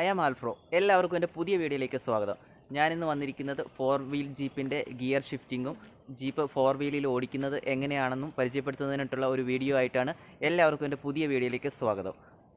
I am ആൽഫ്രോ എല്ലാവർക്കും എൻ്റെ പുതിയ വീഡിയോയിലേക്ക് സ്വാഗതം ഞാനിന്ന് വന്നിരിക്കുന്നത് ഫോർ വീൽ ജീപ്പിൻ്റെ ഗിയർ ഷിഫ്റ്റിങ്ങും ജീപ്പ് ഫോർ വീലിൽ ഓടിക്കുന്നത് എങ്ങനെയാണെന്നും പരിചയപ്പെടുത്തുന്നതിനായിട്ടുള്ള ഒരു വീഡിയോ ആയിട്ടാണ് എല്ലാവർക്കും എൻ്റെ പുതിയ വീഡിയോയിലേക്ക് സ്വാഗതം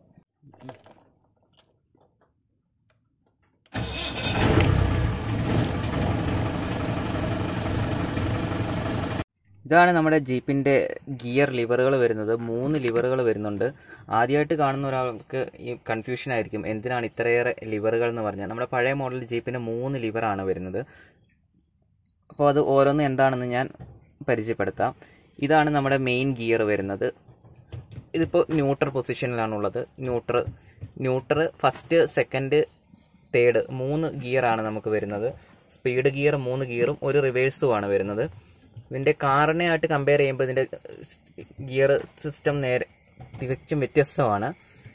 ഇതാണ് നമ്മുടെ ജീപ്പിൻ്റെ ഗിയർ ലിവറുകൾ വരുന്നത് മൂന്ന് ലിവറുകൾ വരുന്നുണ്ട് ആദ്യമായിട്ട് കാണുന്ന ഒരാൾക്ക് ഈ കൺഫ്യൂഷൻ ആയിരിക്കും എന്തിനാണ് ഇത്രയേറെ ലിവറുകൾ എന്ന് പറഞ്ഞാൽ നമ്മുടെ പഴയ മോഡൽ ജീപ്പിന് മൂന്ന് ലിവറാണ് വരുന്നത് അപ്പോൾ അത് ഓരോന്ന് എന്താണെന്ന് ഞാൻ പരിചയപ്പെടുത്താം ഇതാണ് നമ്മുടെ മെയിൻ ഗിയർ വരുന്നത് ഇതിപ്പോൾ ന്യൂട്രൽ പൊസിഷനിലാണുള്ളത് neutral neutral first second third മൂന്ന് ഗിയറാണ് നമുക്ക് വരുന്നത് സ്പീഡ് ഗിയർ മൂന്ന് ഗിയറും ഒരു റിവേഴ്സുമാണ് വരുന്നത് ഇതിൻ്റെ കാറിനെ ആയിട്ട് കമ്പയർ ചെയ്യുമ്പോൾ ഇതിൻ്റെ ഗിയർ സിസ്റ്റം നേരെ തികച്ചും വ്യത്യസ്തമാണ്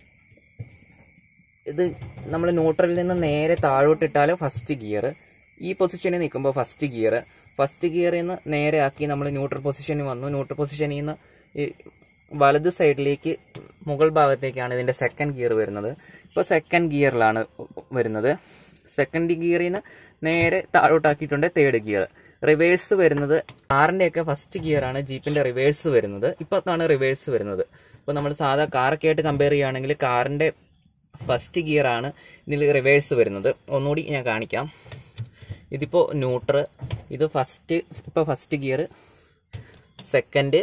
ഇത് നമ്മൾ ന്യൂട്രലിൽ നിന്ന് നേരെ താഴോട്ടിട്ടാൽ ഫസ്റ്റ് ഗിയർ ഈ പൊസിഷനിൽ നിൽക്കുമ്പോൾ ഫസ്റ്റ് ഗിയർ ഫസ്റ്റ് ഗിയറിൽ നിന്ന് നേരെ ആക്കി നമ്മൾ ന്യൂട്രൽ പൊസിഷനിൽ വന്നു ന്യൂട്രൽ പൊസിഷനിൽ നിന്ന് ഈ വലത് സൈഡിലേക്ക് മുകൾ ഭാഗത്തേക്കാണ് ഇതിൻ്റെ സെക്കൻഡ് ഗിയർ വരുന്നത് ഇപ്പോൾ സെക്കൻഡ് ഗിയറിലാണ് വരുന്നത് സെക്കൻഡ് ഗിയറിൽ നിന്ന് നേരെ താഴോട്ടാക്കിയിട്ടുണ്ട് തേർഡ് ഗിയർ റിവേഴ്സ് വരുന്നത് കാറിൻ്റെയൊക്കെ ഫസ്റ്റ് ഗിയറാണ് ജീപ്പിൻ്റെ റിവേഴ്സ് വരുന്നത് ഇപ്പോഴാണ് റിവേഴ്സ് വരുന്നത് ഇപ്പോൾ നമ്മൾ സാധാ കാറൊക്കെ ആയിട്ട് കമ്പയർ ചെയ്യുകയാണെങ്കിൽ കാറിൻ്റെ ഫസ്റ്റ് ഗിയറാണ് ഇതിൽ റിവേഴ്സ് വരുന്നത് ഒന്നുകൂടി ഞാൻ കാണിക്കാം ഇതിപ്പോൾ ന്യൂട്രൽ ഇത് ഫസ്റ്റ് ഇപ്പോൾ first gear second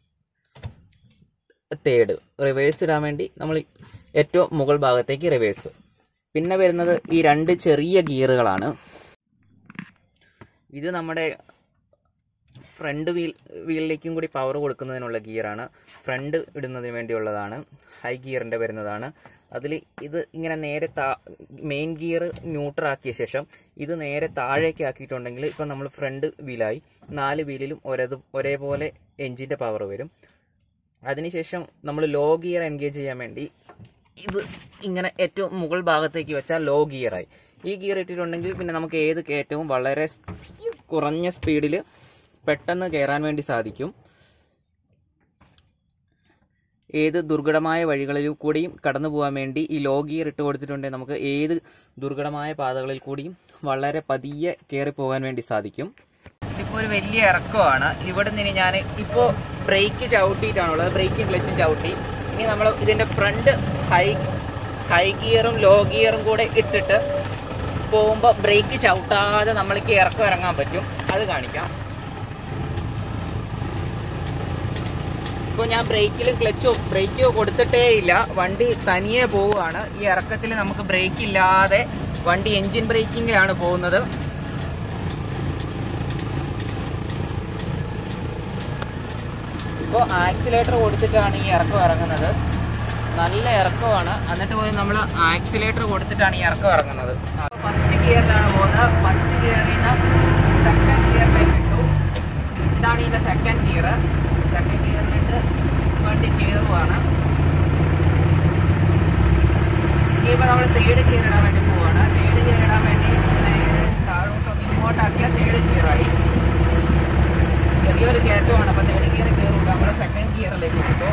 third reverse ഇടാൻ വേണ്ടി നമ്മൾ ഏറ്റവും മുകൾ ഭാഗത്തേക്ക് റിവേഴ്സ് പിന്നെ വരുന്നത് ഈ രണ്ട് ചെറിയ ഗിയറുകളാണ് ഇത് നമ്മുടെ ഫ്രണ്ട് വീൽ വീലിലേക്കും കൂടി പവർ കൊടുക്കുന്നതിനുള്ള ഗിയറാണ് ഫ്രണ്ട് ഇടുന്നതിന് വേണ്ടിയുള്ളതാണ് ഹൈ ഗിയറിൻ്റെ വരുന്നതാണ് അതിൽ ഇത് ഇങ്ങനെ നേരെ താ മെയിൻ ഗിയർ ന്യൂട്രൽ ആക്കിയ ശേഷം ഇത് നേരെ താഴേക്ക് ആക്കിയിട്ടുണ്ടെങ്കിൽ ഇപ്പം നമ്മൾ ഫ്രണ്ട് വീലായി നാല് വീലിലും ഒരേ ഒരേപോലെ എഞ്ചിൻ്റെ പവർ വരും അതിനുശേഷം നമ്മൾ ലോ ഗിയർ എൻഗേജ് ചെയ്യാൻ വേണ്ടി ഇത് ഇങ്ങനെ ഏറ്റവും മുകൾ ഭാഗത്തേക്ക് വെച്ചാൽ ലോ ഗിയറായി ഈ ഗിയർ ഇട്ടിട്ടുണ്ടെങ്കിൽ പിന്നെ നമുക്ക് ഏത് കയറ്റവും വളരെ കുറഞ്ഞ സ്പീഡിൽ പെട്ടെന്ന് കയറാൻ വേണ്ടി സാധിക്കും ഏത് ദുർഘടമായ വഴികളിൽ കൂടിയും കടന്നു പോകാൻ വേണ്ടി ഈ ലോ ഗിയർ ഇട്ട് കൊടുത്തിട്ടുണ്ടെങ്കിൽ നമുക്ക് ഏത് ദുർഘടമായ പാതകളിൽ കൂടിയും വളരെ പതിയെ കയറി പോകാൻ വേണ്ടി സാധിക്കും ഇതിപ്പോൾ ഒരു വലിയ ഇറക്കമാണ് ഇവിടെ നിന്ന് ഞാൻ ഇപ്പോൾ ബ്രേക്ക് ചവിട്ടിയിട്ടാണുള്ളത് ബ്രേക്കും ക്ലച്ചും ചവിട്ടി ഇനി നമ്മൾ ഇതിൻ്റെ ഫ്രണ്ട് ഹൈ ഹൈ ഗിയറും ലോ ഗിയറും കൂടെ ഇട്ടിട്ട് പോകുമ്പോൾ ബ്രേക്ക് ചവിട്ടാതെ നമ്മൾക്ക് ഇറക്കം ഇറങ്ങാൻ പറ്റും അത് കാണിക്കാം ഇപ്പോൾ ഞാൻ ബ്രേക്കിലും ക്ലച്ചോ ബ്രേക്കോ കൊടുത്തിട്ടേ ഇല്ല വണ്ടി തനിയെ പോവുകയാണ് ഈ ഇറക്കത്തിൽ നമുക്ക് ബ്രേക്ക് ഇല്ലാതെ വണ്ടി എൻജിൻ ബ്രേക്കിങ്ങിലാണ് പോകുന്നത് ഇപ്പോൾ ആക്സിലേറ്റർ കൊടുത്തിട്ടാണ് ഈ ഇറക്കം ഇറങ്ങുന്നത് നല്ല ഇറക്കമാണ് എന്നിട്ട് പോലും നമ്മൾ ആക്സിലേറ്റർ കൊടുത്തിട്ടാണ് ഈ ഇറക്കം ഇറങ്ങുന്നത് ഫസ്റ്റ് ഗിയറിലാണ് പോകുന്നത് ഫസ്റ്റ് ഗിയറിൽ നിന്ന് സെക്കൻഡ് ഗിയറിലേക്ക് ഇട്ടു ഇതാണ് ഇതിൻ്റെ സെക്കൻഡ് ഗിയർ സെക്കൻഡ് ഗിയറിലിട്ട് വണ്ടി കയറുവാണ് ഇനിയിപ്പോൾ നമ്മൾ തേർഡ് ഗിയർ ഇടാൻ വേണ്ടി പോവാണ് തേർഡ് ഗിയർ ഇടാൻ വേണ്ടി നേരെ താഴോട്ട് ഇങ്ങോട്ടാക്കിയാൽ തേർഡ് ഗിയറായി ചെറിയൊരു കയറ്റമാണ് അപ്പോൾ തേർഡ് ഗിയർ കയറില്ല നമ്മൾ സെക്കൻഡ് ഗിയറിലേക്ക് കിട്ടും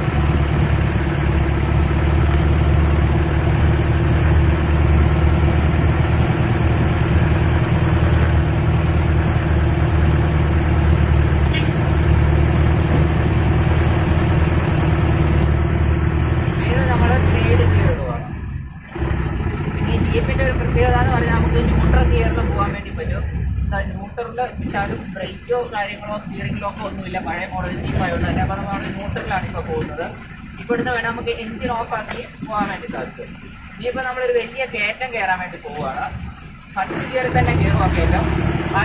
ഇത് നമ്മൾ തേർഡ് ഗിയർ ഇടുവാണ് പിന്നെ ഈ ജീപ്പിന്റെ ഒരു പ്രത്യേകത എന്ന് പറഞ്ഞാൽ നമുക്ക് ന്യൂട്രൽ ഗിയറിൽ പോകാൻ വേണ്ടി പറ്റും ന്യൂട്രലിൽ ഇട്ടാലും ബ്രേക്കോ കാര്യങ്ങളോ സ്റ്റിയറിംഗ് ലോക്കോ ഒന്നുമില്ല പഴയ മോഡൽ ജീപ്പ് ആയതുകൊണ്ട് തന്നെ അപ്പോൾ നമ്മൾ ന്യൂട്രലാണ് ഇപ്പോൾ പോകുന്നത് ഇവിടുന്ന് വേണം നമുക്ക് എഞ്ചിൻ ഓഫ് ആക്കി പോകാൻ വേണ്ടി സാധിക്കും ഇനിയിപ്പോൾ നമ്മളൊരു വലിയ കയറ്റം കയറാൻ വേണ്ടി പോവുകയാണ് ഫസ്റ്റ് ഗിയറിൽ തന്നെ കയറുക കയറ്റം ആ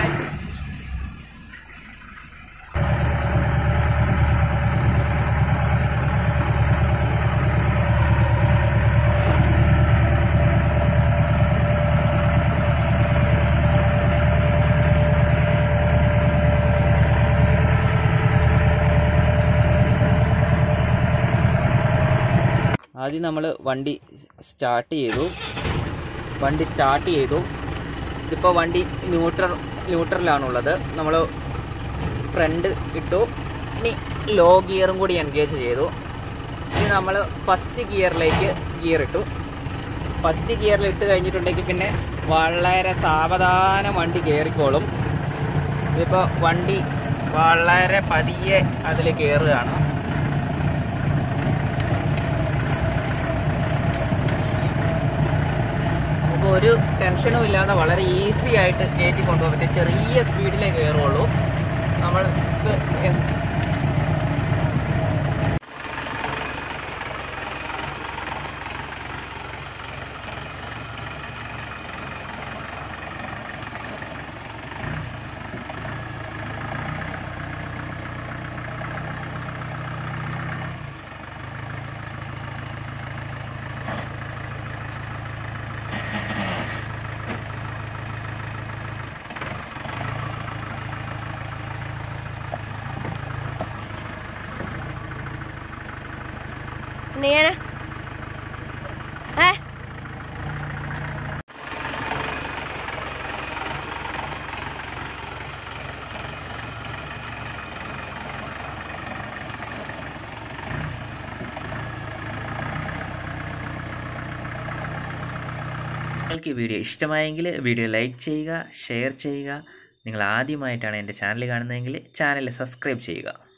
ആദ്യം നമ്മൾ വണ്ടി സ്റ്റാർട്ട് ചെയ്തു വണ്ടി സ്റ്റാർട്ട് ചെയ്തു ഇതിപ്പോൾ വണ്ടി ന്യൂട്രൽ ന്യൂട്രലാണുള്ളത് നമ്മൾ ഫ്രണ്ട് ഇട്ടു ഇനി ലോ ഗിയറും കൂടി എൻഗേജ് ചെയ്തു ഇനി നമ്മൾ ഫസ്റ്റ് ഗിയറിലേക്ക് ഗിയർ ഇട്ടു ഫസ്റ്റ് ഗിയറിൽ ഇട്ട് കഴിഞ്ഞിട്ടുണ്ടെങ്കിൽ പിന്നെ വളരെ സാവധാനം വണ്ടി കയറിക്കോളും ഇതിപ്പോൾ വണ്ടി വളരെ പതിയെ അതിൽ കയറുകയാണ് നമുക്ക് ഒരു ടെൻഷനും ഇല്ലാതെ വളരെ ഈസി ആയിട്ട് കയറ്റി കൊണ്ടുപോകാൻ പറ്റും ചെറിയ സ്പീഡിലേ കയറുള്ളൂ നമ്മൾ ചെയ്യാനാ ഏ നിങ്ങൾക്ക് ഈ വീഡിയോ ഇഷ്ടമായെങ്കിൽ വീഡിയോ ലൈക്ക് ചെയ്യുക ഷെയർ ചെയ്യുക നിങ്ങൾ ആദ്യമായിട്ടാണ് എൻ്റെ ചാനൽ കാണുന്നതെങ്കിൽ ചാനൽ സബ്സ്ക്രൈബ് ചെയ്യുക